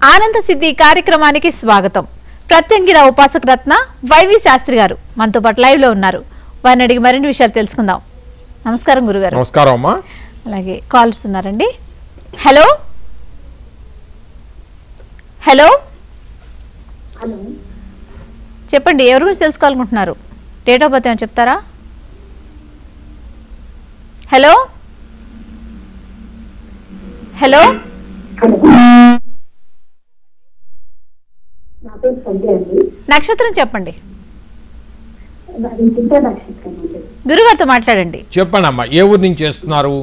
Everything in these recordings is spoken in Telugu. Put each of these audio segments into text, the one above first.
ఆనంద సిద్ధి కార్యక్రమానికి స్వాగతం ప్రత్యంగిర ఉపాసక రత్న వైవి శాస్త్రి గారు మనతో పాటు లైవ్ లో ఉన్నారు వారిని అడిగి మరిన్ని విషయాలు తెలుసుకుందాం నమస్కారం గురుగారు నమస్కారం అమ్మా అలాగే కాల్స్ ఉన్నారండి హలో హలో హలో చెప్పండి ఎవరి గురించి తెలుసుకోవాలనుకుంటున్నారు డేట్ ఆఫ్ బర్త్ ఏమైనా చెప్తారా హలో హలో హలో నా పేరు సంధ్య అండి నక్షత్రం చెప్పండి నాది చింతా నక్షత్రం అండి గురుగారితో మాట్లాడండి చెప్పండి అమ్మా ఏ ఊరు నుంచి చేస్తున్నారు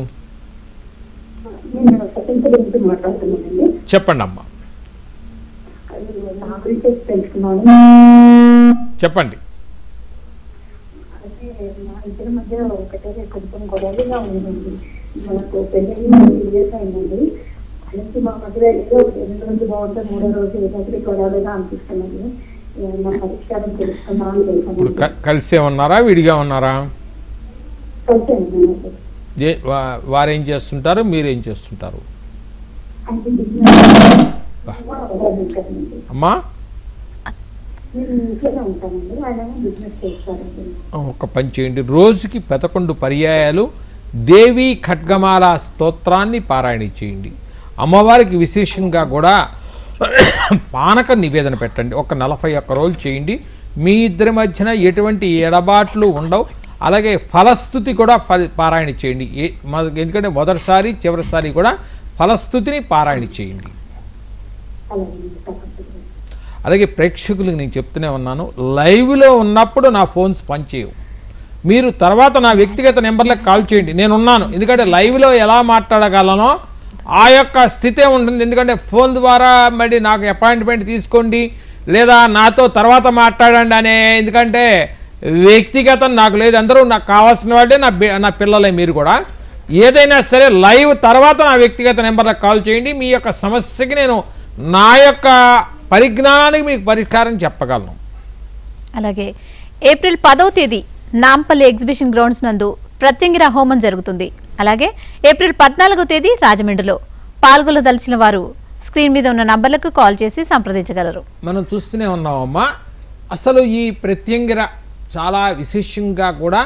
నేను సెకండ్ నుంచి మాట్లాడుతున్నానండి చెప్పండి అమ్మా అది నా గురించి తెలుసుకున్నాను చెప్పండి అయితే మా ఇద్దరి మధ్య ఒకటే కొంచెం గొడవలుగా ఉందండి మనకు పెళ్ళి ఇయర్స్ అయిందండి అయితే మా మధ్య ఏదో రెండు రోజు బాగుంటే మూడో రోజు ఏదో ఒకటి గొడవలుగా అనిపిస్తున్నది నా పరిష్కారం తెలుసుకుందాం అని ఇప్పుడు తెలుసుకున్నాను క- కలిసే ఉన్నారా విడిగా ఉన్నారా కలిసి ఉన్నాను ఏ వా- వారేం చేస్తుంటారు మీరేం చేస్తుంటారు అయితే బిజినెస్ కదండి అమ్మా నేను ఇంట్లోనే ఉంటానండి ఆయన బిజినెస్ చేస్తారండి ఒక పని చేయండి రోజుకి పదకొండు పర్యాయాలు దేవి ఖడ్గమాల స్తోత్రాన్ని పారాయణ చేయండి అమ్మవారికి విశేషంగా కూడా పానక నివేదన పెట్టండి ఒక నలభై ఒక్క రోజులు చేయండి మీ ఇద్దరి మధ్యన ఎటువంటి ఎడబాట్లు ఉండవు అలాగే ఫలస్థుతి కూడా ఫలి పారాయణ చేయండి ఏ మ- ఎందుకంటే మొదటిసారి చివరిసారి కూడా ఫలస్థుతిని పారాయణ చేయండి అలాగే తప్పకుండా అలాగే ప్రేక్షకులకు నేను చెప్తూనే ఉన్నాను లైవ్లో ఉన్నప్పుడు నా ఫోన్స్ పనిచేయవు మీరు తర్వాత నా వ్యక్తిగత నెంబర్లకు కాల్ చేయండి నేను ఉన్నాను ఎందుకంటే లైవ్లో ఎలా మాట్లాడగలనో ఆ యొక్క స్థితే ఉంటుంది ఎందుకంటే ఫోన్ ద్వారా మరి నాకు అపాయింట్మెంట్ తీసుకోండి లేదా నాతో తర్వాత మాట్లాడండి అనే ఎందుకంటే వ్యక్తిగతం నాకు లేదు అందరూ నాకు కావాల్సిన వాళ్ళే నా బి- నా పిల్లలే మీరు కూడా ఏదైనా సరే లైవ్ తర్వాత నా వ్యక్తిగత నెంబర్లకు కాల్ చేయండి మీ యొక్క సమస్యకి నేను నా యొక్క పరిజ్ఞానానికి మీకు పరిష్కారం చెప్పగలను అలాగే ఏప్రిల్ పదవ తేదీ నాంపల్లి ఎగ్జిబిషన్ గ్రౌండ్స్ నందు ప్రత్యంగిర హోమం జరుగుతుంది అలాగే ఏప్రిల్ పద్నాలుగో తేదీ రాజమండ్రిలో పాల్గొనదలిచిన వారు స్క్రీన్ మీద ఉన్న నంబర్లకు కాల్ చేసి సంప్రదించగలరు మనం చూస్తూనే ఉన్నామమ్మా అసలు ఈ ప్రత్యంగిర చాలా విశేషంగా కూడా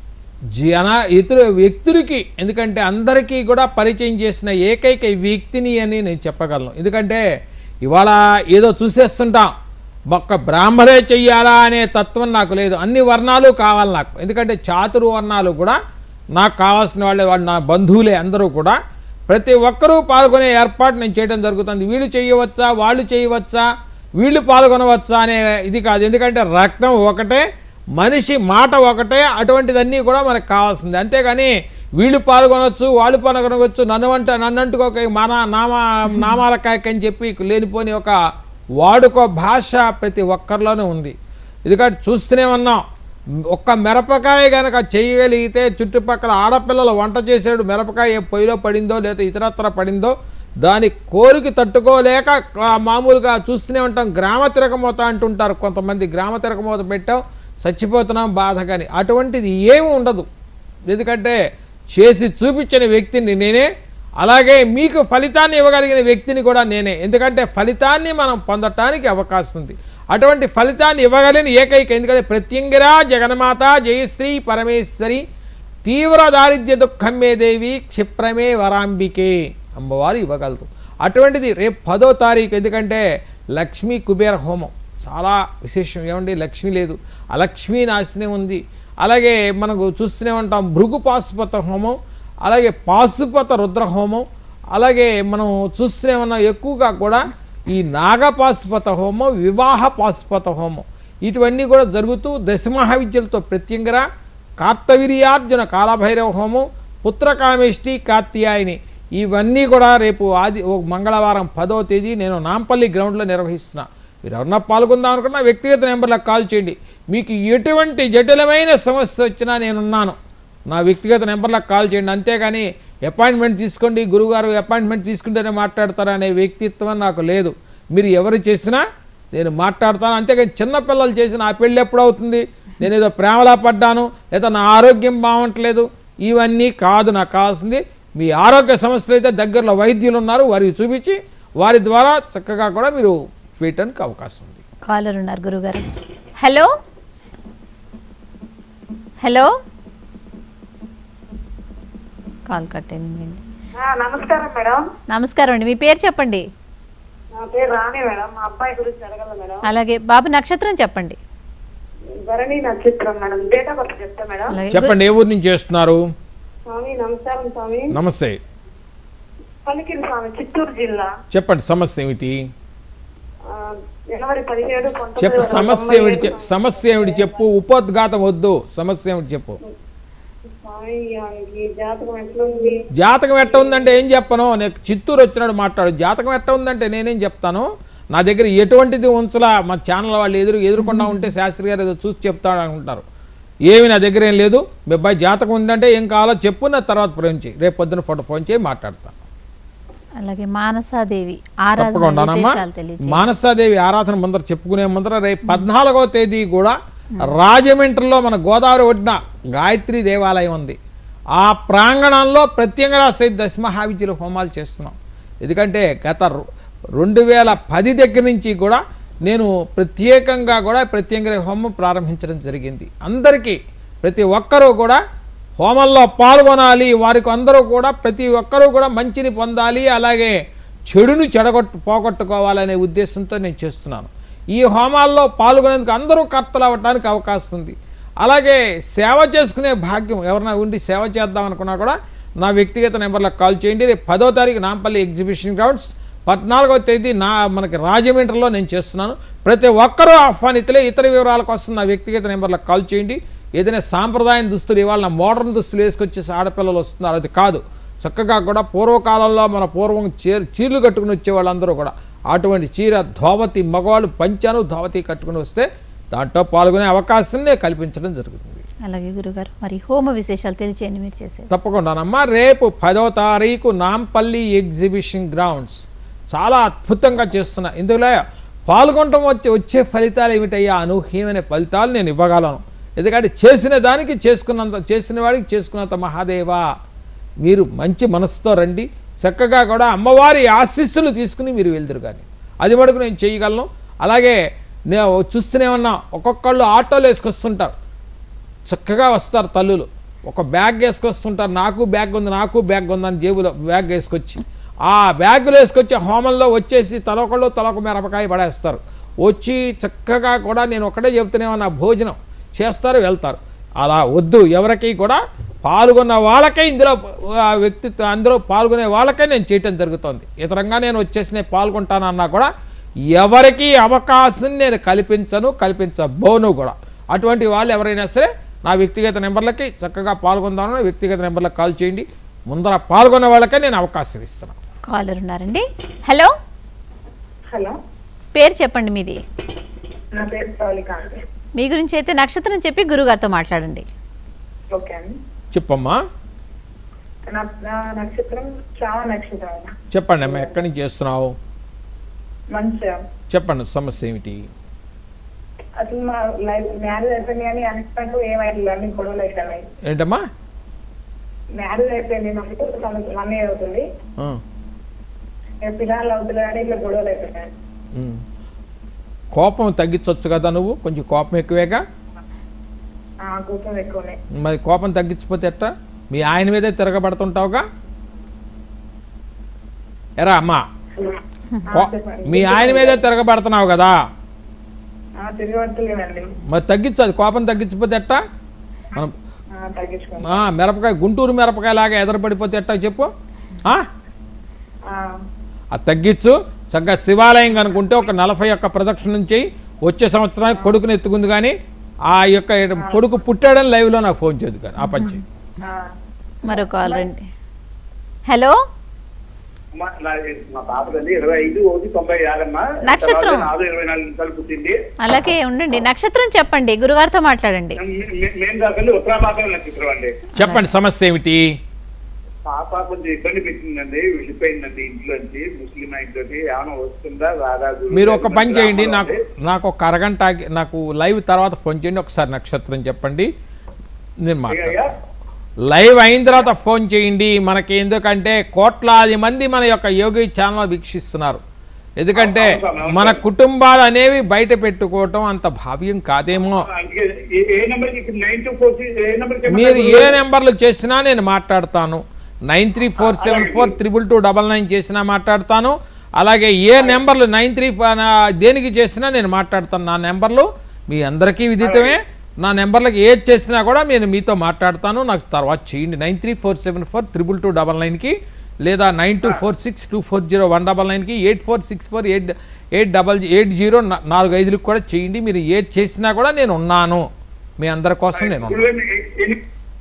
జన ఇతర వ్యక్తులకి ఎందుకంటే అందరికీ కూడా పరిచయం చేసిన ఏకైక వ్యక్తిని అని నేను చెప్పగలను ఎందుకంటే ఇవాళ ఏదో చూసేస్తుంటాం ఒక్క బ్రాహ్మణే చెయ్యాలా అనే తత్వం నాకు లేదు అన్ని వర్ణాలు కావాలి నాకు ఎందుకంటే చాతురు వర్ణాలు కూడా నాకు కావాల్సిన వాళ్ళే వాళ్ళు నా బంధువులే అందరూ కూడా ప్రతి ఒక్కరూ పాల్గొనే ఏర్పాటు నేను చేయడం జరుగుతుంది వీళ్ళు చేయవచ్చా వాళ్ళు చేయవచ్చా వీళ్ళు పాల్గొనవచ్చా అనే ఇది కాదు ఎందుకంటే రక్తం ఒకటే మనిషి మాట ఒకటే అటువంటిదన్నీ కూడా మనకు కావాల్సింది అంతేగాని వీళ్ళు పాల్గొనవచ్చు వాళ్ళు పాల్గొనవచ్చు నన్ను అంటే నన్ను అంటుకోక మన నామా నామాల కాయక అని చెప్పి లేనిపోని ఒక వాడుకో భాష ప్రతి ఒక్కరిలోనూ ఉంది ఎందుకంటే చూస్తూనే ఉన్నాం ఒక్క మిరపకాయ కనుక చేయగలిగితే చుట్టుపక్కల ఆడపిల్లలు వంట చేసాడు మిరపకాయ ఏ పొయ్యిలో పడిందో లేదా ఇతరత్ర పడిందో దాని కోరిక తట్టుకోలేక ఆ, మామూలుగా చూస్తూనే ఉంటాం గ్రామ తిరగమోత అంటుంటారు కొంతమంది గ్రామ తిరగమోత పెట్టాం చచ్చిపోతున్నాం బాధ కానీ అటువంటిది ఏమి ఉండదు ఎందుకంటే చేసి చూపించిన వ్యక్తిని నేనే అలాగే మీకు ఫలితాన్ని ఇవ్వగలిగిన వ్యక్తిని కూడా నేనే ఎందుకంటే ఫలితాన్ని మనం పొందటానికి అవకాశం ఉంది అటువంటి ఫలితాన్ని ఇవ్వగలిగిన ఏకైక ఎందుకంటే ప్రత్యంగిరా జగన్మాత జయశ్రీ పరమేశ్వరి తీవ్ర దారిద్ర్య దుఃఖమే దేవి క్షిప్రమే వరాంబికే అమ్మవారు ఇవ్వగలరు అటువంటిది రేపు పదో తారీఖు ఎందుకంటే లక్ష్మీ కుబేర హోమం చాలా విశేషం ఏమండి లక్ష్మి లేదు అలక్ష్మీ నాశనే ఉంది అలాగే మనకు చూస్తూనే ఉంటాం భృగు పాశుపత హోమం అలాగే పాశుపత రుద్ర హోమం అలాగే మనం చూస్తూనే ఉన్నాం ఎక్కువగా కూడా ఈ నాగపాశుపత హోమం వివాహ పాశుపత హోమం ఇటువన్నీ కూడా జరుగుతూ దశమహావిద్యలతో ప్రత్యంగర కార్తవీర్యార్జున కాలభైరవ హోమం పుత్రకామేష్టి కార్తియాయిని ఇవన్నీ కూడా రేపు ఆది ఓ మంగళవారం పదో తేదీ నేను నాంపల్లి గ్రౌండ్లో నిర్వహిస్తున్నా మీరు ఎవరన్నా పాల్గొందాం అనుకున్నా వ్యక్తిగత నెంబర్లకు కాల్ చేయండి మీకు ఎటువంటి జటిలమైన సమస్య వచ్చినా నేనున్నాను నా వ్యక్తిగత నెంబర్లకు కాల్ చేయండి అంతేగాని అపాయింట్మెంట్ తీసుకోండి గురుగారు అపాయింట్మెంట్ తీసుకుంటేనే మాట్లాడతారా అనే వ్యక్తిత్వం నాకు లేదు మీరు ఎవరు చేసినా నేను మాట్లాడతాను అంతేగాని చిన్నపిల్లలు చేసిన ఆ పెళ్ళి ఎప్పుడు అవుతుంది నేను ఏదో ప్రేమలా పడ్డాను లేదా నా ఆరోగ్యం బాగుంటలేదు ఇవన్నీ కాదు నాకు కావాల్సింది మీ ఆరోగ్య సమస్యలు అయితే దగ్గరలో వైద్యులు ఉన్నారు వారికి చూపించి వారి ద్వారా చక్కగా కూడా మీరు చేయటానికి అవకాశం ఉంది కాలర్ ఉన్నారు గురుగారు హలో హలో కాల్ కట్ అయింది ఆ, నమస్కారం మేడం నమస్కారం అండి మీ పేరు చెప్పండి నా పేరు రాణి మేడం మా అబ్బాయి గురించి అడగల మేడం అలాగే బాబు నక్షత్రం చెప్పండి భరణి నక్షత్రం మేడం డేట్ ఆఫ్ బర్త్ చెప్తా మేడం అలాగే గురు- చెప్పండి ఏ ఊరు నుంచి చేస్తున్నారు స్వామి నమస్కారం స్వామి నమస్తే పలికిరి స్వామి చిత్తూరు జిల్లా చెప్పండి సమస్య ఏమిటి ఆ, జనవరి పదిహేడు పంతొమ్మిది చెప్పు వందల సమస్య తొంభై ఏమిటి ఏడు చెప్- సమస్య ఏమిటి చెప్పు ఉపోద్ఘాతం వద్దు సమస్య ఏమిటి చెప్పు స్వామి ఈ జాతకం ఎట్లుంది జాతకం ఎట్ట ఉందంటే ఏం చెప్పను నేను చిత్తూరు వచ్చినాడు మాట్లాడు జాతకం ఎట్ట ఉందంటే నేనేం చెప్తాను నా దగ్గర ఎటువంటిది ఉంచలా మా ఛానల్ వాళ్ళు ఎదురు ఎదురుకుండా ఉంటే శాస్త్రి గారు ఏదో చూసి చెప్తాడు అనుకుంటారు ఏమి నా దగ్గర ఏం లేదు మీ అబ్బాయి జాతకం ఉందంటే ఏం కావాలో చెప్పు నా తర్వాత ఫోన్ చేయి రేపు పొద్దున ఫోటో ఫోన్ చేయి మాట్లాడతాను అలాగే మానసాదేవి ఆరాధన తప్పకుండానమ్మా విశేషాలు తెలియజేయండి. మానసాదేవి ఆరాధన ముందర చెప్పుకునే ముందర రేపు పద్నాలుగో తేదీ కూడా రాజమండ్రిలో మన గోదావరి ఒడ్డున గాయత్రి దేవాలయం ఉంది ఆ ప్రాంగణంలో ప్రత్యేకంగా సైత్ దశమహావిద్యుల హోమాలు చేస్తున్నాం ఎందుకంటే గత రు- రెండు వేల పది దగ్గర నుంచి కూడా నేను ప్రత్యేకంగా కూడా ప్రత్యేక హోమం ప్రారంభించడం జరిగింది అందరికీ ప్రతి ఒక్కరూ కూడా హోమంలో పాల్గొనాలి వారికి అందరూ కూడా ప్రతి ఒక్కరూ కూడా మంచిని పొందాలి అలాగే చెడును చెడగొట్టు పోగొట్టుకోవాలనే ఉద్దేశంతో నేను చేస్తున్నాను ఈ హోమాల్లో పాల్గొనేందుకు అందరూ కర్తలు అవ్వడానికి అవకాశం ఉంది అలాగే సేవ చేసుకునే భాగ్యం ఎవరైనా ఉండి సేవ చేద్దాం అనుకున్నా కూడా నా వ్యక్తిగత నెంబర్లకు కాల్ చేయండి రేపు పదో తారీఖు నాంపల్లి ఎగ్జిబిషన్ గ్రౌండ్స్ పద్నాలుగో తేదీ నా మనకి రాజమండ్రిలో నేను చేస్తున్నాను ప్రతి ఒక్కరూ ఆహ్వానితులే ఇతర వివరాల కోసం నా వ్యక్తిగత నెంబర్లకు కాల్ చేయండి ఏదైనా సాంప్రదాయం దుస్తులు ఇవాళ మోడర్న్ దుస్తులు వేసుకొచ్చేసి ఆడపిల్లలు వస్తున్నారు అది కాదు చక్కగా కూడా పూర్వకాలంలో మన పూర్వం చీర చీరలు కట్టుకుని వచ్చే వాళ్ళందరూ కూడా అటువంటి చీర ధోవతి మగవాళ్ళు పంచాను ధోవతి కట్టుకుని వస్తే దాంట్లో పాల్గొనే అవకాశాన్ని కల్పించడం జరుగుతుంది అలాగే గురుగారు మరి హోమ విశేషాలు తెలియచేయండి మీరు చేసేది తప్పకుండానమ్మా రేపు పదో తారీఖు నాంపల్లి ఎగ్జిబిషన్ గ్రౌండ్స్ చాలా అద్భుతంగా చేస్తున్నా ఇందులో పాల్గొనడం వచ్చే వచ్చే ఫలితాలు ఏమిటయ్యా అనూహ్యమైన ఫలితాలు నేను ఇవ్వగలను ఎందుకంటే చేసిన దానికి చేసుకున్నంత చేసిన వాడికి చేసుకున్నంత మహాదేవా మీరు మంచి మనసుతో రండి చక్కగా కూడా అమ్మవారి ఆశీస్సులు తీసుకుని మీరు వెళ్తురు కానీ అది మటుకు నేను చేయగలను అలాగే నేను చూస్తూనే ఉన్నా ఒక్కొక్కళ్ళు ఆటోలు వేసుకొస్తుంటారు చక్కగా వస్తారు తల్లులు ఒక బ్యాగ్ వేసుకొస్తుంటారు నాకు బ్యాగ్ ఉంది నాకు బ్యాగ్ ఉందని జేబులో బ్యాగ్ వేసుకొచ్చి ఆ బ్యాగులు వేసుకొచ్చి హోమంలో వచ్చేసి తలొకళ్ళు తలొక మిరపకాయ పడేస్తారు వచ్చి చక్కగా కూడా నేను ఒకటే చెప్తూనే ఉన్నా భోజనం చేస్తారు వెళ్తారు అలా వద్దు ఎవరికి కూడా పాల్గొన్న వాళ్ళకే ఇందులో ఆ వ్యక్తిత్వం అందులో పాల్గొనే వాళ్ళకే నేను చేయటం జరుగుతుంది ఇతరంగా నేను వచ్చేసి నేను పాల్గొంటానన్నా కూడా ఎవరికి అవకాశం నేను కల్పించను కల్పించబోను కూడా అటువంటి వాళ్ళు ఎవరైనా సరే నా వ్యక్తిగత నెంబర్లకి చక్కగా పాల్గొందామని వ్యక్తిగత నెంబర్లకు కాల్ చేయండి ముందర పాల్గొన్న వాళ్ళకే నేను అవకాశం ఇస్తున్నాను కాలర్ ఉన్నారండి హలో హలో పేరు చెప్పండి మీది నా పేరు సౌలిక అండి మీ గురించి అయితే నక్షత్రం చెప్పి గురుగారితో మాట్లాడండి ఓకే అండి చెప్పమ్మా నా నా నక్షత్రం శ్రావణ నక్షత్రం అండి. చెప్పండి అమ్మా ఎక్కడి నుంచి చేస్తున్నావు మంచిగా చెప్పండి సమస్య ఏమిటి అసలు మా లైఫ్ మ్యారేజ్ అయిపోయింది కానీ అన్ఎక్స్పెక్ట్ ఏమైంది అన్ని గొడవలు అవుతున్నాయి ఏంటమ్మా మ్యారేజ్ అయిపోయింది మాకు సంవత్సరం వన్ ఇయర్ అవుతుంది ఆ, ఇక పిల్లలు అవుతున్నారు కానీ ఇట్లా గొడవలు అవుతున్నాయి ఉమ్. కోపం తగ్గించవచ్చు కదా నువ్వు కొంచెం కోపం ఎక్కువేగా ఆ, కూర్చొని ఎక్కువనే మరి కోపం తగ్గించకపోతే ఎట్టా మీ ఆయన మీదే తిరగబడుతుంటావుగా ఎరా అమ్మా ఆ, కో- చెప్పండి. మీ ఆయన మీదే తిరగబడుతున్నావు కదా ఆ, తిరగబడతలేదండి మరి తగ్గించు అది కోపం తగ్గించకపోతే ఎట్టా మనం ఆ, తగ్గించుకోండి ఆ, మిరపకాయ గుంటూరు మిరపకాయ లాగా ఎదరపడిపోతే ఎట్టా చెప్పు ఆ? ఆ, అది తగ్గించు చక్కగా శివాలయం కనుకుంటే ఒక నలభై ఒక్క ప్రదక్షిణం చేయి వచ్చే సంవత్సరానికి కొడుకుని ఎత్తుకుంది కానీ ఆ యొక్క కొడుకు పుట్టాడని లైవ్లో నాకు ఫోన్ చేయదు కానీ ఆ పని చేయి ఆ. మరో కాలర్ అండి హలో అమ్మా, నాది మా పాపదండి ఇరవై ఐదు ఒకటి తొంభై ఆరమ్మా నక్షత్రం. తర్వాత నాలుగు ఇరవై నాలుగు నిమిషాలు పుట్టింది అలాగే ఉండండి నక్షత్రం చెప్పండి గురుగారితో మాట్లాడండి మే- మే- మేము కాకండి ఉత్తరాపాతం నక్షత్రం అండి చెప్పండి సమస్య ఏమిటి పాప కొంచెం ఇబ్బంది పెట్టిందండి వెళ్ళిపోయిందండి ఇంట్లోంచి ముస్లిం ఇంట్లోకి ఏమైనా వస్తుందా రాదా గురువు మీరు ఒక పని చేయండి గ్రామంలో నాకు ఉంది. నాకు ఒక అరగంట ఆగి- నాకు లైవ్ తర్వాత ఫోన్ చేయండి ఒకసారి నక్షత్రం చెప్పండి నేను అయ్యా, మాట్లాడతాను లైవ్ అయిన తర్వాత ఫోన్ చేయండి మనకి ఎందుకంటే కోట్లాది మంది మన యొక్క యోగి ఛానల్ వీక్షిస్తున్నారు ఎందుకంటే అవును సార్, అవును మన సార్. కుటుంబాలు అనేవి బయట పెట్టుకోవటం అంత భావ్యం కాదేమో అందుకే ఏ- ఏ నెంబర్ నైన్ టూ ఫోర్ ఏ నెంబర్ మీరు ఏ నెంబర్లు చేసినా నేను మాట్లాడతాను nine three four seven four triple two double nine చేసినా మాట్లాడతాను అలాగే ఏ నెంబర్లు నైన్ త్రీ దేనికి చేసినా నేను మాట్లాడతాను నా నెంబర్లు మీ అందరికీ విదితమే నా నెంబర్లకు ఏది చేసినా కూడా నేను మీతో మాట్లాడతాను నాకు తర్వాత చేయండి nine three four seven four triple two double నైన్కి లేదా nine two four six two four zero one double నైన్కి eight four six four eight eight double eight zero నాలుగు ఐదులకు కూడా చేయండి మీరు ఏది చేసినా కూడా నేను ఉన్నాను మీ అందరి కోసం నేను ఉన్నాను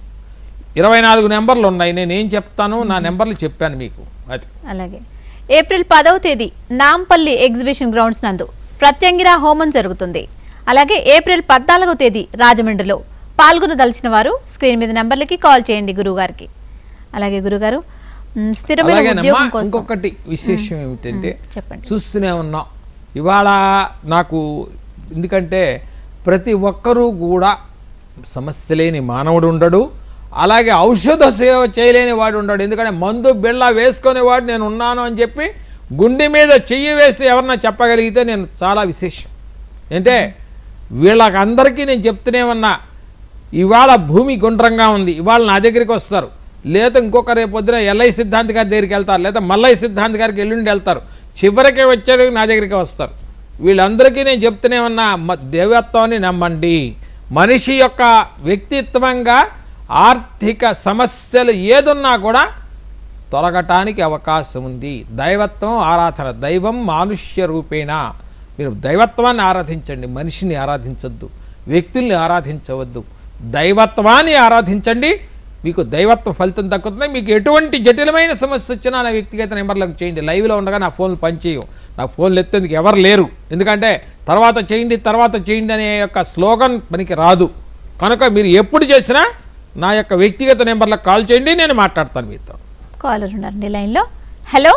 ఇరవై నాలుగు నెంబర్లు ఉన్నాయి నేను ఏం చెప్తాను నా నెంబర్లు చెప్పాను మీకు అది అలాగే ఏప్రిల్ పదవ తేదీ నాంపల్లి ఎగ్జిబిషన్ గ్రౌండ్స్ నందు ప్రత్యంగిర హోమం జరుగుతుంది అలాగే ఏప్రిల్ పద్నాలుగవ తేదీ రాజమండ్రిలో పాల్గొనదలిచిన వారు స్క్రీన్ మీద నెంబర్లకి కాల్ చేయండి గురువుగారికి అలాగే గురుగారు మ్, స్థిరమైన అలాగేనమ్మా ఉద్యోగం కోసం ఇంకొకటి విశేషం ఏమిటంటే చెప్పండి చూస్తూనే ఉన్నాం ఇవాళ నాకు ఎందుకంటే ప్రతి ఒక్కరూ కూడా సమస్య లేని మానవుడు ఉండడు అలాగే ఔషధ సేవ చేయలేని వాడు ఉండడు ఎందుకంటే మందు బిళ్ళ వేసుకునేవాడు నేను ఉన్నాను అని చెప్పి గుండె మీద చెయ్యి వేసి ఎవరన్నా చెప్పగలిగితే నేను చాలా విశేషం అంటే వీళ్ళకందరికీ నేను చెప్తూనే ఉన్నా ఇవాళ భూమి గుండ్రంగా ఉంది ఇవాళ నా దగ్గరికి వస్తారు లేదా ఇంకొక రేపు పొద్దున ఎల్ఐ సిద్ధాంత్ గారి దగ్గరికి వెళ్తారు లేదా మల్లయ్య సిద్ధాంత్ గారికి ఎల్లుండి వెళ్తారు చివరికి వచ్చాడు నా దగ్గరికి వస్తారు వీళ్ళందరికీ నేను చెప్తూనే ఉన్నా మ- దేవత్వాన్ని నమ్మండి మనిషి యొక్క వ్యక్తిత్వంగా ఆర్థిక సమస్యలు ఏదున్నా కూడా తొలగటానికి అవకాశం ఉంది దైవత్వం ఆరాధన దైవం మానుష్య రూపేణ మీరు దైవత్వాన్ని ఆరాధించండి మనిషిని ఆరాధించొద్దు వ్యక్తుల్ని ఆరాధించవద్దు దైవత్వాన్ని ఆరాధించండి మీకు దైవత్వ ఫలితం దక్కుతుంది మీకు ఎటువంటి జటిలమైన సమస్య వచ్చినా నా వ్యక్తిగత నెంబర్లకు చేయండి లైవ్లో ఉండగా నా ఫోన్లు పనిచేయవు నా ఫోన్లు ఎత్తేందుకు ఎవరు లేరు ఎందుకంటే తర్వాత చేయండి తర్వాత చేయండి అనే యొక్క స్లోగన్ పనికి రాదు కనుక మీరు ఎప్పుడు చేసినా నా యొక్క వ్యక్తిగత నెంబర్లకు కాల్ చేయండి నేను మాట్లాడతాను మీతో కాలర్ ఉన్నారండి లైన్లో హలో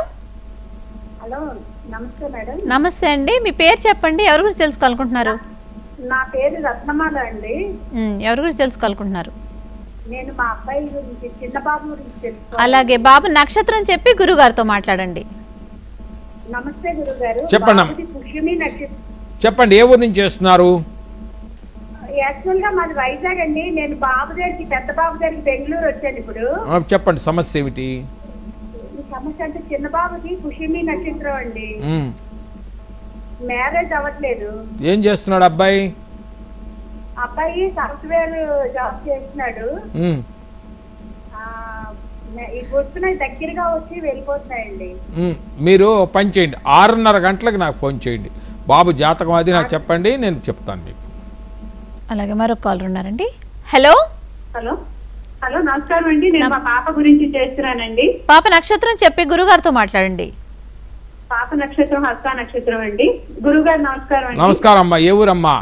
హలో నమస్తే మేడం నమస్తే అండి మీ పేరు చెప్పండి ఎవరి గురించి తెలుసుకోవాలనుకుంటున్నారు నా పేరు రత్నమాల అండి మ్, ఎవరి గురించి తెలుసుకోవాలనుకుంటున్నారు నేను మా అబ్బాయి గురించి చిన్న బాబు గురించి తెలుసుకో అలాగే బాబు నక్షత్రం చెప్పి గురుగారితో మాట్లాడండి నమస్తే గురుగారు చెప్పండి అమ్మ. బాబుది పుష్యమి నక్షత్రం చెప్పండి ఏ ఊరు నుంచి చేస్తున్నారు యాక్చువల్ గా మాది వైజాగ్ అండి నేను బాబు దగ్గరికి పెద్ద బాబు దగ్గరికి బెంగళూరు వచ్చాను ఇప్పుడు ఆ, చెప్పండి సమస్య ఏమిటి ఈ సమస్య అంటే చిన్న బాబుకి పుష్యమి నక్షత్రం అండి ఉమ్. మ్యారేజ్ అవ్వట్లేదు ఏం చేస్తున్నాడు అబ్బాయి అబ్బాయి సాఫ్ట్వేర్ జాబ్ చేస్తున్నాడు ఉమ్. ఆ, మే- ఇప్పుడు వస్తున్నాయి దగ్గరగా వచ్చి వెళ్ళిపోతున్నాయండి ఉమ్. మీరు ఓ పని చేయండి ఆరున్నర గంటలకు నాకు ఫోన్ చేయండి బాబు జాతకం అది నాకు చెప్పండి నేను చెప్తాను మీకు అలాగే మరొక కాలర్ ఉన్నారండి హలో హలో హలో నమస్కారం అండి నేను మా పాప గురించి చేస్తున్నానండి పాప నక్షత్రం చెప్పి గురుగారితో మాట్లాడండి పాప నక్షత్రం హస్త నక్షత్రం అండి గురుగారు నమస్కారం అండి నమస్కారం అమ్మా ఏ ఊరమ్మా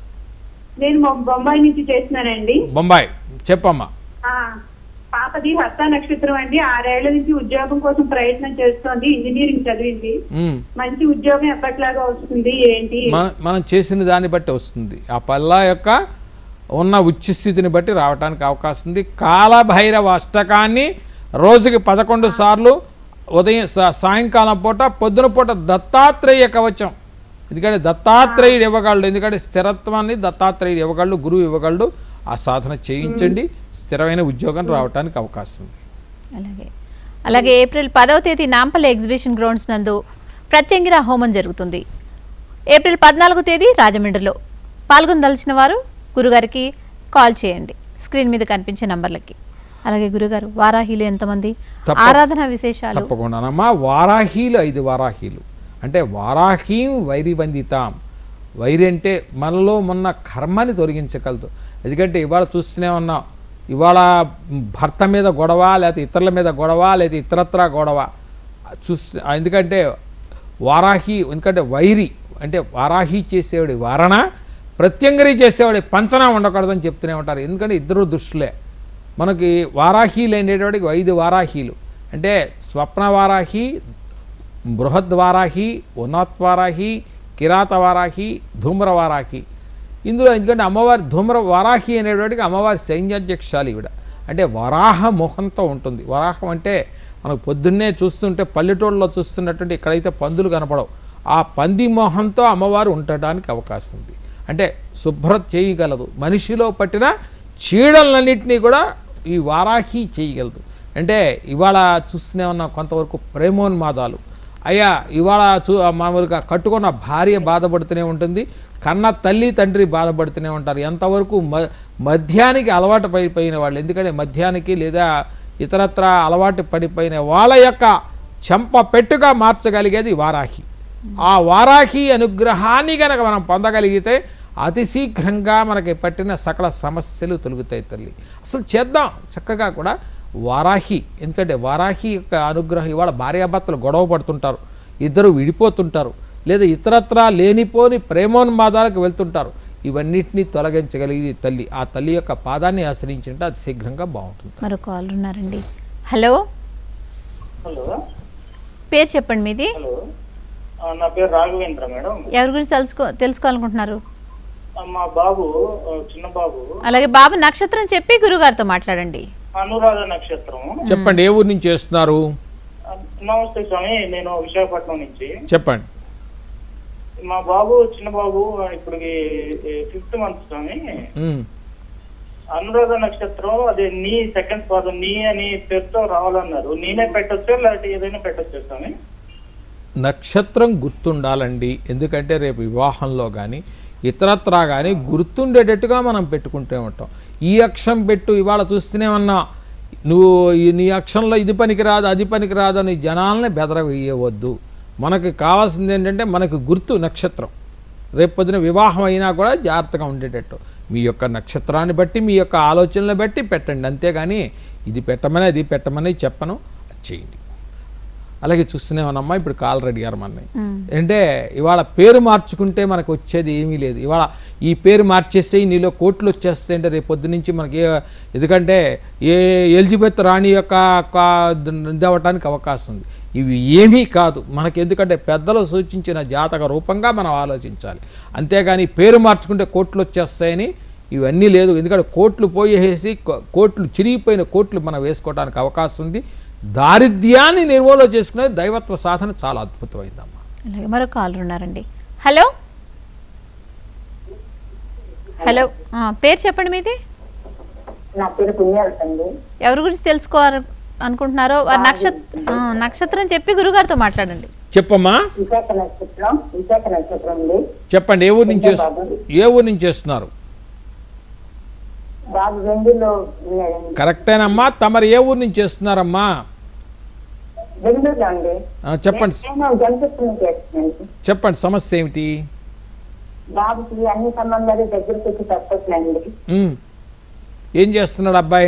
నేను మొ- బొంబాయి నుంచి చేస్తున్నానండి బొంబాయి చెప్పమ్మా ఆ, పాపది హస్త నక్షత్రం అండి ఆరేళ్ల నుంచి ఉద్యోగం కోసం ప్రయత్నం చేస్తోంది ఇంజనీరింగ్ చదివింది ఉమ్. మంచి ఉద్యోగం ఎప్పటిలాగా వస్తుంది ఏంటి మన మనం చేసిన దాన్ని బట్టి వస్తుంది ఆ పల్లా యొక్క ఉన్న ఉచ్ఛ స్థితిని బట్టి రావడానికి అవకాశం ఉంది కాలభైరవ అష్టకాన్ని రోజుకి పదకొండు సార్లు ఉదయం సా- సాయంకాలం పూట పొద్దున పూట దత్తాత్రేయ కవచం ఎందుకంటే దత్తాత్రేయుడు ఇవ్వగలడు ఎందుకంటే స్థిరత్వాన్ని దత్తాత్రేయుడు ఇవ్వగలడు గురువు ఇవ్వగలడు ఆ సాధన చేయించండి స్థిరమైన ఉద్యోగం రావడానికి అవకాశం ఉంది అలాగే అలాగే ఏప్రిల్ పదవ తేదీ నాంపల్లి ఎగ్జిబిషన్ గ్రౌండ్స్ నందు ప్రత్యంగిర హోమం జరుగుతుంది ఏప్రిల్ పద్నాలుగో తేదీ రాజమండ్రిలో పాల్గొనదలిచిన వారు గురుగారికి కాల్ చేయండి స్క్రీన్ మీద కనిపించే నంబర్లకి అలాగే గురుగారు వారాహిలు ఎంతమంది తప్ప- ఆరాధన విశేషాలు తప్పకుండానమ్మా వారాహీలు ఐదు వారాహీలు అంటే వారాహీం వైరిబంధితాం వైరి అంటే మనలో మొన్న కర్మని తొలగించగలదు ఎందుకంటే ఇవాళ చూస్తూనే ఉన్నాం ఇవాళ భర్త మీద గొడవ లేకపోతే ఇతరుల మీద గొడవ లేదా ఇతరత్ర గొడవ చూస్తే ఎందుకంటే వారాహి ఎందుకంటే వైరి అంటే వారాహి చేసేవాడి వారణ ప్రత్యంగరి చేసేవాడి పంచన ఉండకూడదని చెప్తూనే ఉంటారు ఎందుకంటే ఇద్దరు దుష్టులే మనకి వారాహీలు అనేటవాడికి ఐదు వారాహీలు అంటే స్వప్న వారాహి బృహద్వారాహి ఉన్నత్వారాహి కిరాత వారాహి ధూమ్ర వారాహి ఇందులో ఎందుకంటే అమ్మవారి ధూమ్ర వారాహి అనేటవాడికి అమ్మవారి సైన్యాధ్యక్షాలు ఈవిడ అంటే వరాహ ముఖంతో ఉంటుంది వరాహం అంటే మనకు పొద్దున్నే చూస్తుంటే పల్లెటూళ్ళలో చూస్తున్నటువంటి ఇక్కడైతే పందులు కనపడవు ఆ పంది మొహంతో అమ్మవారు ఉండటానికి అవకాశం ఉంది అంటే శుభ్రత చేయగలదు మనిషిలో పట్టిన చీడలన్నింటినీ కూడా ఈ వారాహి చేయగలదు అంటే ఇవాళ చూస్తూనే ఉన్న కొంతవరకు ప్రేమోన్మాదాలు అయ్యా ఇవాళ చూ మామూలుగా కట్టుకున్న భార్య బాధపడుతూనే ఉంటుంది కన్న తల్లి తండ్రి బాధపడుతూనే ఉంటారు ఎంతవరకు మ మద్యానికి అలవాటు పడిపోయిన వాళ్ళు ఎందుకంటే మద్యానికి లేదా ఇతరత్ర అలవాటు పడిపోయిన వాళ్ళ యొక్క చెంప పెట్టుగా మార్చగలిగేది వారాహి ఆ వారాహి అనుగ్రహాన్ని గనక మనం పొందగలిగితే అతి శీఘ్రంగా మనకి పట్టిన సకల సమస్యలు తొలుగుతాయి తల్లి అసలు చేద్దాం చక్కగా కూడా వారాహి ఎందుకంటే వారాహి యొక్క అనుగ్రహం ఇవాళ భార్యాభర్తలు గొడవ పడుతుంటారు ఇద్దరు విడిపోతుంటారు లేదా ఇతరత్రా లేనిపోని ప్రేమోన్మాదాలకు వెళ్తుంటారు ఇవన్నిటినీ తొలగించగలిగేది తల్లి ఆ తల్లి యొక్క పాదాన్ని ఆశ్రయించుంటే అది శీఘ్రంగా బాగుంటుంది మరో కాల్ ఉన్నారండి హలో హలో పేరు చెప్పండి మీది హలో ఆ, నా పేరు రాఘవేంద్ర మేడం ఎవరి గురించి తెలుసుకో తెలుసుకోవాలనుకుంటున్నారు ఆ, మా బాబు ఆ, చిన్న బాబు అలాగే బాబు నక్షత్రం చెప్పి గురుగారితో మాట్లాడండి అనురాధ నక్షత్రం చెప్పండి ఏ ఊరు నుంచి చేస్తున్నారు ఆ, నమస్తే స్వామి నేను విశాఖపట్నం నుంచి చెప్పండి మా బాబు చిన్న బాబు ఇప్పటికి ఫిఫ్త్ మంత్ స్వామి ఉమ్. అనురాధ నక్షత్రం అదే నీ సెకండ్ పాదం నీ అని పేరుతో రావాలన్నారు నేనే పెట్టొచ్చా లేకపోతే ఏదైనా పెట్టొచ్చా స్వామి నక్షత్రం గుర్తుండాలండి ఎందుకంటే రేపు వివాహంలో కానీ ఇతరత్రా కానీ గుర్తుండేటట్టుగా మనం పెట్టుకుంటూ ఉంటాం ఈ అక్షరం పెట్టు ఇవాళ చూస్తూనే ఉన్నా నువ్వు ఈ నీ అక్షరంలో ఇది పనికిరాదు అది పనికిరాదు అని జనాల్ని బెదరవేయవద్దు మనకి కావాల్సింది ఏంటంటే మనకు గుర్తు నక్షత్రం రేపు పొద్దున వివాహం అయినా కూడా జాగ్రత్తగా ఉండేటట్టు మీ యొక్క నక్షత్రాన్ని బట్టి మీ యొక్క ఆలోచనలు బట్టి పెట్టండి అంతేగాని ఇది పెట్టమని అది పెట్టమని చెప్పను అది చేయండి అలాగే చూస్తూనే ఉన్నామ్మా ఇప్పుడు కాల్ రెడీ గారు మనని అంటే ఇవాళ పేరు మార్చుకుంటే మనకు వచ్చేది ఏమీ లేదు ఇవాళ ఈ పేరు మార్చేస్తే నీలో కోట్లు వచ్చేస్తాయి అంటే రేపు పొద్దు నుంచి మనకి ఏ- ఎందుకంటే ఏ ఎలిజబెత్ రాణి యొక్క ఇది అవ్వటానికి అవకాశం ఉంది ఇవి ఏమీ కాదు మనకి ఎందుకంటే పెద్దలు సూచించిన జాతక రూపంగా మనం ఆలోచించాలి అంతేగాని పేరు మార్చుకుంటే కోట్లు వచ్చేస్తాయని ఇవన్నీ లేదు ఎందుకంటే కోట్లు పోయేసి కో- కోట్లు చిరిగిపోయిన కోట్లు మనం వేసుకోవడానికి అవకాశం ఉంది దారిద్ర్యాన్ని నిర్మూలన చేసుకునే దైవత్వ సాధన చాలా అద్భుతమైందమ్మా అలాగే మరో కాల్ ఉన్నారండి హలో హలో ఆ, పేరు చెప్పండి మీది నా పేరు పుణ్యావతి అండి ఎవరి గురించి తెలుసుకోవాలి అనుకుంటున్నారో వారి నక్షత్ర ఆ, నక్షత్రం చెప్పి గురుగారితో మాట్లాడండి చెప్పమ్మా విశాఖ నక్షత్రం విశాఖ నక్షత్రం అండి చెప్పండి ఏ ఊరు నుంచి చేస్తు- ఏ ఊరు నుంచి చేస్తున్నారు బాబు వెండిలో ఉన్నాడండి కరెక్టేనమ్మా తమరు ఏ ఊరు నుంచి చేస్తున్నారమ్మా బెంగళూరులో అండి ఆ, చెప్పండి నేను జంతుత్వం చేస్తున్నాను చెప్పండి సమస్య ఏమిటి బాబుకి అన్ని సంబంధాలు దగ్గరికి వచ్చి తప్పట్లండి ఉమ్. ఏం చేస్తున్నాడు అబ్బాయి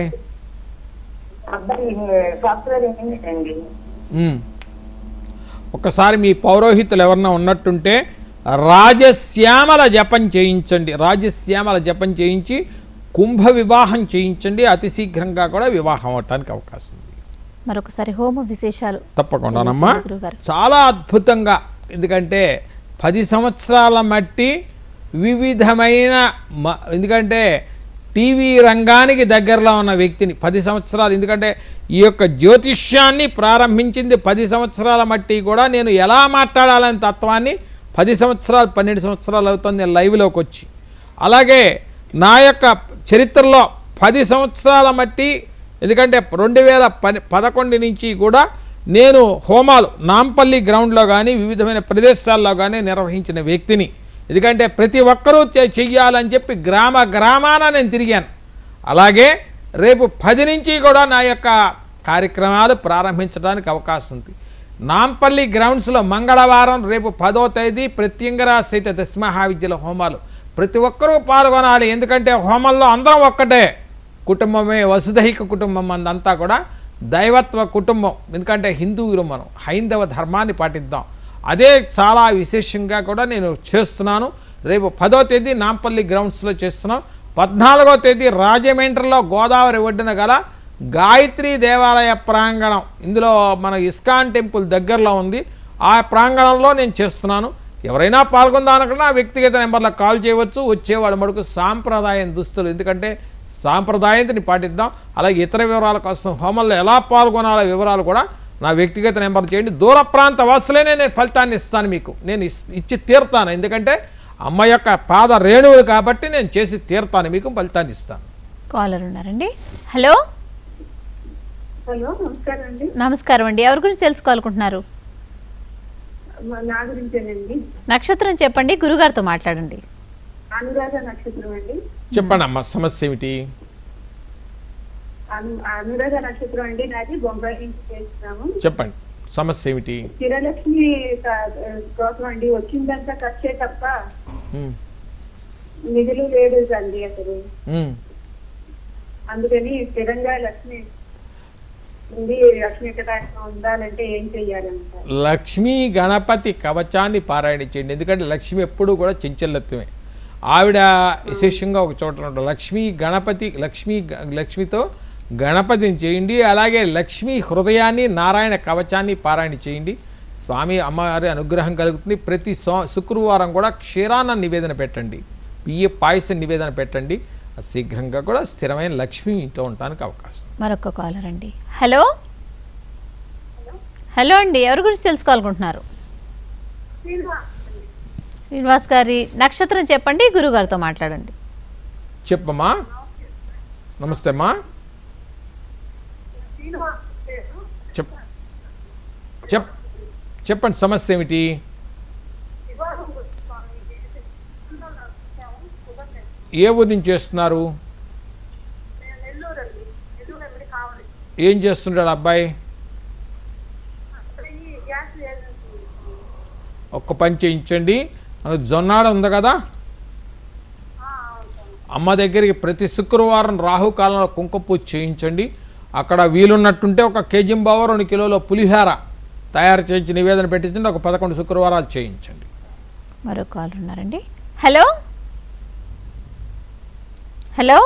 అబ్బాయి సాఫ్ట్వేర్ ఇంజనీర్ అండి ఉమ్. ఒక్కసారి మీ పౌరోహితులు ఎవరన్నా ఉన్నట్టుంటే రాజశ్యామల జపం చేయించండి రాజశ్యామల జపం చేయించి కుంభ వివాహం చేయించండి అతి శీఘ్రంగా కూడా వివాహం అవటానికి అవకాశం ఉంది మరొకసారి హోమ విశేషాలు తప్పకుండానమ్మా గురుగారు చాలా అద్భుతంగా ఎందుకంటే పది సంవత్సరాల మట్టి వివిధమైన మ- ఎందుకంటే టీవీ రంగానికి దగ్గరలో ఉన్న వ్యక్తిని పది సంవత్సరాలు ఎందుకంటే ఈ యొక్క జ్యోతిష్యాన్ని ప్రారంభించింది పది సంవత్సరాల మట్టి కూడా నేను ఎలా మాట్లాడాలనే తత్వాన్ని పది సంవత్సరాలు పన్నెండు సంవత్సరాలు అవుతుంది నేను లైవ్లోకి వచ్చి అలాగే నా యొక్క చరిత్రలో పది సంవత్సరాల మట్టి ఎందుకంటే రెండు వేల పని పదకొండు నుంచి కూడా నేను హోమాలు నాంపల్లి గ్రౌండ్లో కానీ వివిధమైన ప్రదేశాల్లో కానీ నిర్వహించిన వ్యక్తిని ఎందుకంటే ప్రతి ఒక్కరూ చే- చెయ్యాలని చెప్పి గ్రామ గ్రామాన నేను తిరిగాను అలాగే రేపు పది నుంచి కూడా నా యొక్క కార్యక్రమాలు ప్రారంభించడానికి అవకాశం ఉంది నాంపల్లి గ్రౌండ్స్లో మంగళవారం రేపు పదో తేదీ ప్రత్యంగరా సహిత దశమహావిద్యల హోమాలు ప్రతి ఒక్కరూ పాల్గొనాలి ఎందుకంటే హోమంలో అందరం ఒక్కటే కుటుంబమే వసుదైక కుటుంబం అంతా కూడా దైవత్వ కుటుంబం ఎందుకంటే హిందువులు మనం హైందవ ధర్మాన్ని పాటిద్దాం అదే చాలా విశేషంగా కూడా నేను చేస్తున్నాను రేపు పదో తేదీ నాంపల్లి గ్రౌండ్స్లో చేస్తున్నాం పద్నాలుగో తేదీ రాజమండ్రిలో గోదావరి ఒడ్డున గల గాయత్రి దేవాలయ ప్రాంగణం ఇందులో మన ఇస్కాన్ టెంపుల్ దగ్గరలో ఉంది ఆ ప్రాంగణంలో నేను చేస్తున్నాను ఎవరైనా పాల్గొందానకుండా వ్యక్తిగత నెంబర్లకు కాల్ చేయవచ్చు వచ్చేవాడు మటుకు సాంప్రదాయం దుస్తులు ఎందుకంటే సాంప్రదాయాన్ని పాటిద్దాం అలాగే ఇతర వివరాల కోసం హోమంలో ఎలా పాల్గొనాలో వివరాలు కూడా నా వ్యక్తిగత నెంబర్ చేయండి దూర ప్రాంత వాసులైనా నేను ఫలితాన్ని ఇస్తాను మీకు నేను ఇస్- ఇచ్చి తీరుతాను ఎందుకంటే అమ్మ యొక్క పాద రేణువులు కాబట్టి నేను చేసి తీరుతాను మీకు ఫలితాన్ని ఇస్తాను కాలర్ ఉన్నారండి హలో హలో నమస్కారం అండి నమస్కారం అండి ఎవరి గురించి తెలుసుకోవాలనుకుంటున్నారు మా- నా గురించేనండి నక్షత్రం చెప్పండి గురుగారితో మాట్లాడండి అనురాధ నక్షత్రం అండి చెప్పండి అమ్మ సమస్య ఏమిటి అను- అనురాధ నక్షత్రం అండి నాది బొంబాయి నుంచి చేస్తున్నాము చెప్పండి సమస్య ఏమిటి స్థిరలక్ష్మి క- కోసం అండి వచ్చిందంతా ఖర్చే తప్ప ఉమ్, నిధులు లేదు అండి అసలు ఉమ్. అందుకని స్థిరంగా లక్ష్మి ఉంది లక్ష్మి కటాక్షం ఉండాలంటే ఏం చెయ్యాలంట లక్ష్మీ గణపతి కవచాన్ని పారాయణ చేయండి ఎందుకంటే లక్ష్మి ఎప్పుడూ కూడా చెంచల్లత్వమే ఆవిడ విశేషంగా ఒక చోట ఉంటాడు లక్ష్మీ గణపతి లక్ష్మీ గ- లక్ష్మితో గణపతిని చేయండి అలాగే లక్ష్మీ హృదయాన్ని నారాయణ కవచాన్ని పారాయణ చేయండి స్వామి అమ్మవారి అనుగ్రహం కలుగుతుంది ప్రతి సో శుక్రవారం కూడా క్షీరాన్న నివేదన పెట్టండి బియ్య పాయసం నివేదన పెట్టండి అది శీఘ్రంగా కూడా స్థిరమైన లక్ష్మి ఇంట్లో ఉండడానికి అవకాశం మరొక కాలర్ అండి హలో హలో అండి ఎవరి గురించి తెలుసుకోవాలనుకుంటున్నారు శ్రీనివాస్ గారి నక్షత్రం చెప్పండి గురుగారితో మాట్లాడండి చెప్పమ్మా నమస్తే అమ్మా చెప్ చెప్ చెప్పండి సమస్య ఏమిటి ఏ ఊరి నుంచి చేస్తున్నారు ఏం చేస్తుంటాడు అబ్బాయి ఒక్క పని చేయించండి మనకు జొన్నాడ ఉంది కదా అమ్మ దగ్గరికి ప్రతి శుక్రవారం రాహుకాలంలో కుంకుమ పూజ చేయించండి అక్కడ వీలున్నట్టుంటే ఒక కేజీ బావ రెండు కిలోల పులిహార తయారు చేయించి నివేదన పెట్టించండి ఒక పదకొండు శుక్రవారాలు చేయించండి మరొక కాలర్ ఉన్నారండి హలో హలో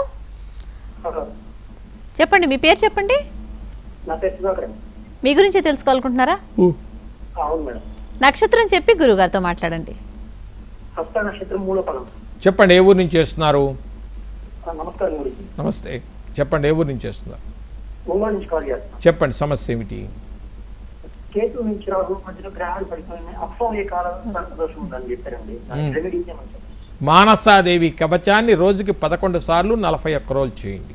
చెప్పండి మీ పేరు చెప్పండి నా పేరు సుధాకర్ అండి. మీ గురించి తెలుసుకోవాలనుకుంటున్నారా అవును మేడం నక్షత్రం చెప్పి గురుగారితో మాట్లాడండి హస్త నక్షత్రం మూడో పదం చెప్పండి ఏ ఊరు నుంచి చేస్తున్నారు ఆ, నమస్కారం గురించి నమస్తే చెప్పండి ఏ ఊరు నుంచి చేస్తున్నారు ఒంగోలు నుంచి కాల్ చేస్తాను చెప్పండి సమస్య ఏమిటి కేతు నుంచి రాహు మధ్యలో గ్రహాలు పడిపోయినాయి అప్సౌల్య కాలం దోషం ఉందని చెప్పారండి మ్మ్. రెమెడీ చేయమని చెప్పారు మానసాదేవి కవచాన్ని రోజుకి పదకొండు సార్లు నలభై ఒక్క రోజులు చేయండి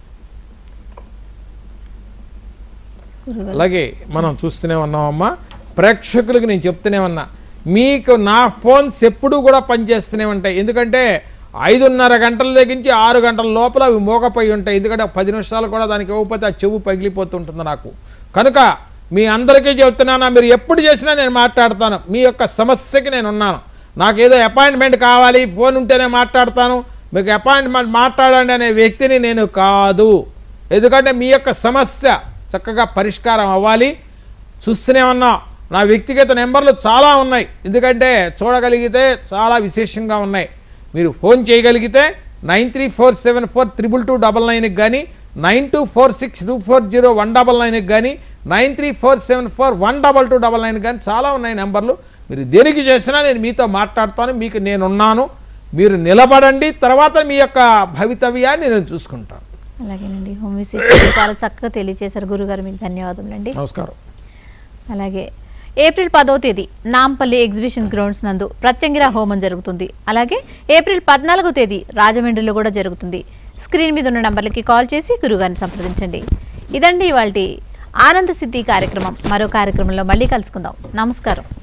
గురుగారు అలాగే మనం చూస్తూనే ఉన్నామమ్మా ప్రేక్షకులకు నేను చెప్తూనే ఉన్నా మీకు నా ఫోన్స్ ఎప్పుడూ కూడా పనిచేస్తూనే ఉంటాయి ఎందుకంటే ఐదున్నర గంటల దగ్గర నుంచి ఆరు గంటల లోపల అవి మోగపోయి ఉంటాయి ఎందుకంటే పది నిమిషాలు కూడా దానికి ఇవ్వకపోతే ఆ చెవు పగిలిపోతుంటుంది నాకు కనుక మీ అందరికీ చెప్తున్నానా మీరు ఎప్పుడు చేసినా నేను మాట్లాడతాను మీ యొక్క సమస్యకి నేను ఉన్నాను నాకు ఏదో అపాయింట్మెంట్ కావాలి ఫోన్ ఉంటేనే మాట్లాడతాను మీకు అపాయింట్మెంట్ మాట్లాడండి అనే వ్యక్తిని నేను కాదు ఎందుకంటే మీ యొక్క సమస్య చక్కగా పరిష్కారం అవ్వాలి చూస్తూనే ఉన్నా నా వ్యక్తిగత నెంబర్లు చాలా ఉన్నాయి ఎందుకంటే చూడగలిగితే చాలా విశేషంగా ఉన్నాయి మీరు ఫోన్ చేయగలిగితే nine three four seven four triple two double నైన్కి కానీ nine two four six two four zero one double నైన్కి కానీ nine three four seven four one double two double nine కానీ చాలా ఉన్నాయి నెంబర్లు మీరు దేనికి చేసినా నేను మీతో మాట్లాడతాను మీకు నేనున్నాను మీరు నిలబడండి తర్వాత మీ యొక్క భవితవ్యాన్ని నేను చూసుకుంటాను అలాగేనండి హోమ్ విశేషాలు చాలా చక్కగా తెలియజేశారు గురుగారు మీకు ధన్యవాదములండి నమస్కారం అలాగే ఏప్రిల్ పదో తేదీ నాంపల్లి ఎగ్జిబిషన్ గ్రౌండ్స్ నందు ప్రత్యంగిర హోమం జరుగుతుంది అలాగే ఏప్రిల్ పద్నాలుగో తేదీ రాజమండ్రిలో కూడా జరుగుతుంది స్క్రీన్ మీద ఉన్న నంబర్లకి కాల్ చేసి గురుగారిని సంప్రదించండి ఇదండి ఇవాళ ఆనంద సిద్ధి కార్యక్రమం మరో కార్యక్రమంలో మళ్ళీ కలుసుకుందాం నమస్కారం